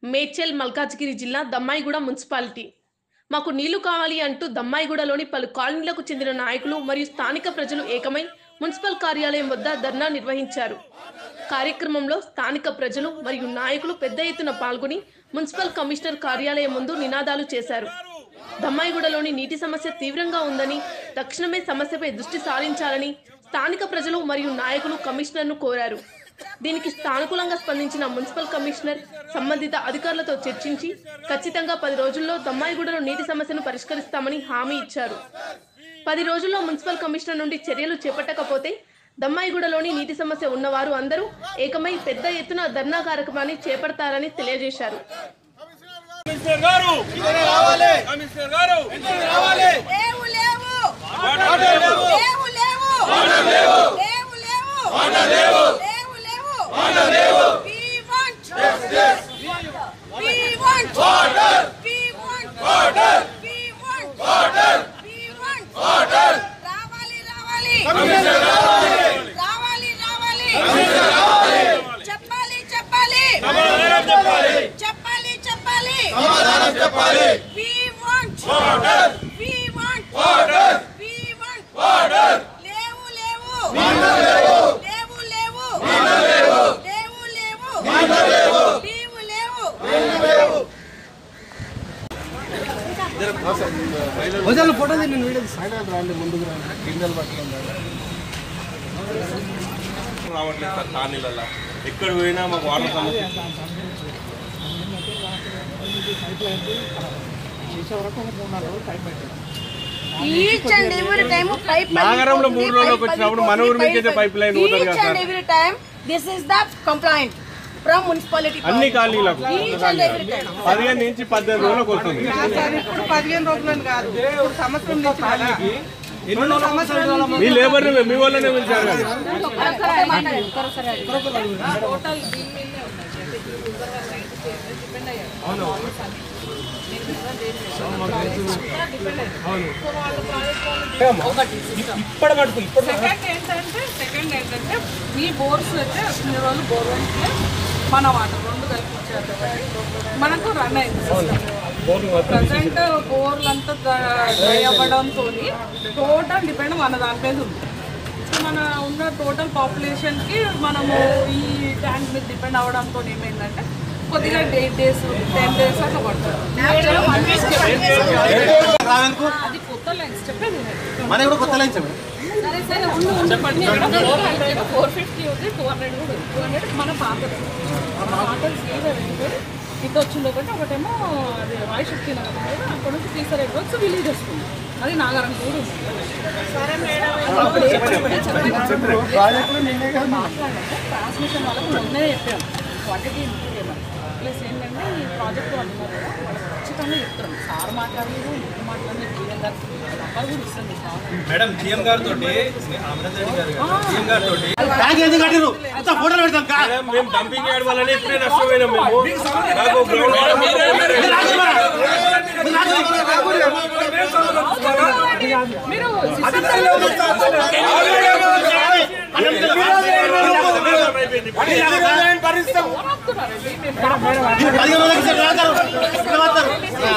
మేడ్చల్ మల్కాజ్గిరి జిల్లా దమ్మాయిగూడ మున్సిపాలిటీ మాకు నీళ్లు కావాలి అంటూ దమ్మాయిగూడలోని పలు కాలనీలకు చెందిన నాయకులు మరియు స్థానిక ప్రజలు ఏకమై మున్సిపల్ కార్యాలయం వద్ద ధర్నా నిర్వహించారు కార్యక్రమంలో స్థానిక ప్రజలు మరియు నాయకులు పెద్ద ఎత్తున పాల్గొని మున్సిపల్ కమిషనర్ కార్యాలయం ముందు నినాదాలు చేశారు దమ్మాయిగూడలోని నీటి సమస్య తీవ్రంగా ఉందని తక్షణమే సమస్యపై దృష్టి సారించాలని స్థానిక ప్రజలు మరియు నాయకులు కమిషనర్ను కోరారు దీనికి సానుకూలంగా స్పందించిన మున్సిపల్ కమిషనర్ సంబంధిత అధికారులతో చర్చించి ఖచ్చితంగా పది రోజుల్లో దమ్మాయిగూడలో నీటి సమస్యను పరిష్కరిస్తామని హామీ ఇచ్చారు పది రోజుల్లో మున్సిపల్ కమిషనర్ నుండి చర్యలు చేపట్టకపోతే దమ్మాయిగూడలోని నీటి సమస్య ఉన్నవారు అందరూ ఏకమై పెద్ద ఎత్తున ధర్నా కార్యక్రమాన్ని చేపడతారని తెలియజేశారు కమిషనర్ గారు కమిషనర్ గారు లేవు లేవు లేవు లేవు లేవు లేవు లేవు లేవు We want We want We want We want We want రావాలి రావాలి రావాలి రావాలి చెప్పాలి చెప్పాలి చెప్పాలి చెప్పాలి We want We want We want లేవు లేవు లేవు లేవు లేవు లేవు లేవు లేవు వదిలి ఫోటో నేను వీడియో సైడ్ రాండి ముందుకు రండి కిందలు పట్టుకుంటారు రావట్లేదు సార్ కాలనీలలో ఎక్కడ పోయినా మాకు వాటర్ సమస్య each and every time pipe నాగరంలో మూడు రోజులకు వచ్చినప్పుడు మన ఊరి నుంచి అయితే పైప్ లైన్ పోతుంది కదా each sir and every time this is the complaint from municipality అన్ని కాలనీలకు ఈచ్ అండ్ ఎవ్రీ టైం పదిహేను నుంచి పద్దెనిమిది రోజులకు వస్తుంది సార్ ఇప్పుడు పదిహేను రోజులని కాదు ఇప్పుడు సంవత్సరం నుంచి కదా. రెండు సంవత్సరాల నుంచి మీ లేబర్ మీ వాళ్ళనే పిలిచారు కదా ఇప్పటి మటుకు ఇప్పుడు సెకండ్ ఏంటంటే సెకండ్ ఏంటంటే మీ బోర్స్ అయితే ఇన్ని రోజులు బోర్వెల్స్లో మన వాటర్ రెండు కల్పించారు కాబట్టి మనకు రన్ అయింది ప్రజెంట్ బోర్లు అంతా డ్రై అవ్వడంతో టోటల్ డిపెండ్ మన దాని మీద ఉంది సో మన ఉన్న టోటల్ పాపులేషన్కి మనము ఈ ట్యాంక్ మీద డిపెండ్ అవ్వడంతో ఏమైందంటే కొద్దిగా ఎయిట్ డేస్ టెన్ డేస్ అట్లా పడుతుంది అది కొత్త లైన్స్ చెప్పేది మన కూడా కొత్త లైన్ చెప్పండి సరే సరే ఉండు చెప్పండి ఫోర్ ఫిఫ్టీ ఉంది టూ హండ్రెడ్ కూడా టూ హండ్రెడ్ మన పాతది మన పాతది సీజర్ ఇది వచ్చింది ఒకటి ఒకటేమో అది వాయుశక్తి నగర్ ఉంది. అక్కడ నుంచి టీసర్ ఎగ్రోక్స్ విలేజ్ వస్తుంది అది నాగారం కూడా ఉంది సరే మేడం ట్రాన్స్మిషన్ వాళ్ళకి మొన్నే చెప్పాము క్వాంటిటీ ఇంప్రూవ్ చేయమని ప్లస్ ఏంటంటే ఈ ప్రాజెక్ట్ వాళ్ళు ఉన్నారు కదా వాళ్ళకి ఖచ్చితంగా చెప్తాం సార్ మాట్లాడలేదు మీరు మాట్లాడలేదు జీవన్ గారు నంబర్ కూడా ఇస్తాం మీకు కావాలి మేడం సీఎం గారితో అమరేంద్ర రెడ్డి గారు సీఎం గారితో ట్యాంక్ ఎందుకు కట్టిరు అంతా ఫోటోలు పెడతాం కా మేము డంపింగ్ యార్డ్ వల్లనే ఇప్పుడే నష్టపోయినాం మేము నాకు గ్రౌండ్ మీరు ఆపుతున్నారండి మేము పదిహేను రోజులకి ఇచ్చారు, రాతారు. ఇక్కడ మాత్రం.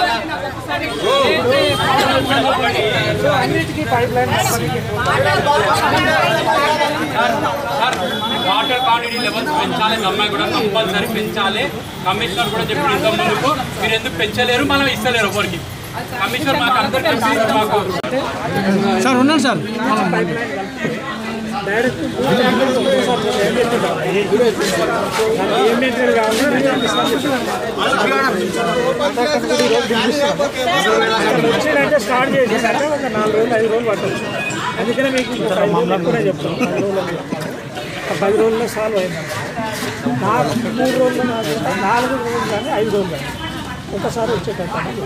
వాటర్ క్వాంటిటీ లెవెల్స్ పెంచాలి అమ్మాయి కూడా కంపల్సరీ పెంచాలి కమిషనర్ కూడా చెప్పిన ఇంత ముందుకు మీరు ఎందుకు పెంచలేరు మనం ఇస్తలేరు ఎవరికి కమిషనర్ మాకు అందరికీ తెలిసి మాకు సార్ ఉన్నాను సార్ అంటే స్టార్ట్ చేసేసాక ఒక నాలుగు రోజులు ఐదు రోజులు పట్టవచ్చు అందుకనే మీకు ఇంకొక ఐదు రోజులు ఎక్కువనే చెప్తాను పది రోజులు ఒక పది రోజుల్లో సాల్వ్ అయింది నాకు మూడు రోజులు నాకు నాలుగు రోజులు కానీ ఐదు రోజులు కానీ ఒకసారి వచ్చేటట్టు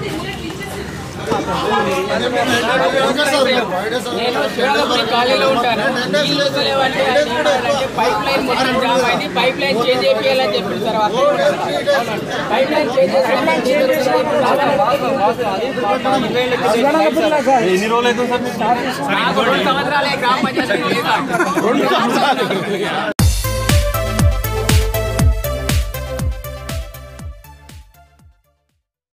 నేను చూడగొప్ప ఖాళీలో ఉంటాను నీళ్ళు వస్తలేవంటే అది ఏంటంటే పైప్ లైన్ మొత్తం జామ్ అయింది పైప్ లైన్ చేంజ్ చేయాలని చెప్పిన తర్వాత పైప్ లైన్ చేంజ్ ఎన్ని రోజులు అవుతుంది సార్ నాకు రెండు సంవత్సరాలే గ్రామ పంచాయతీ లేదు.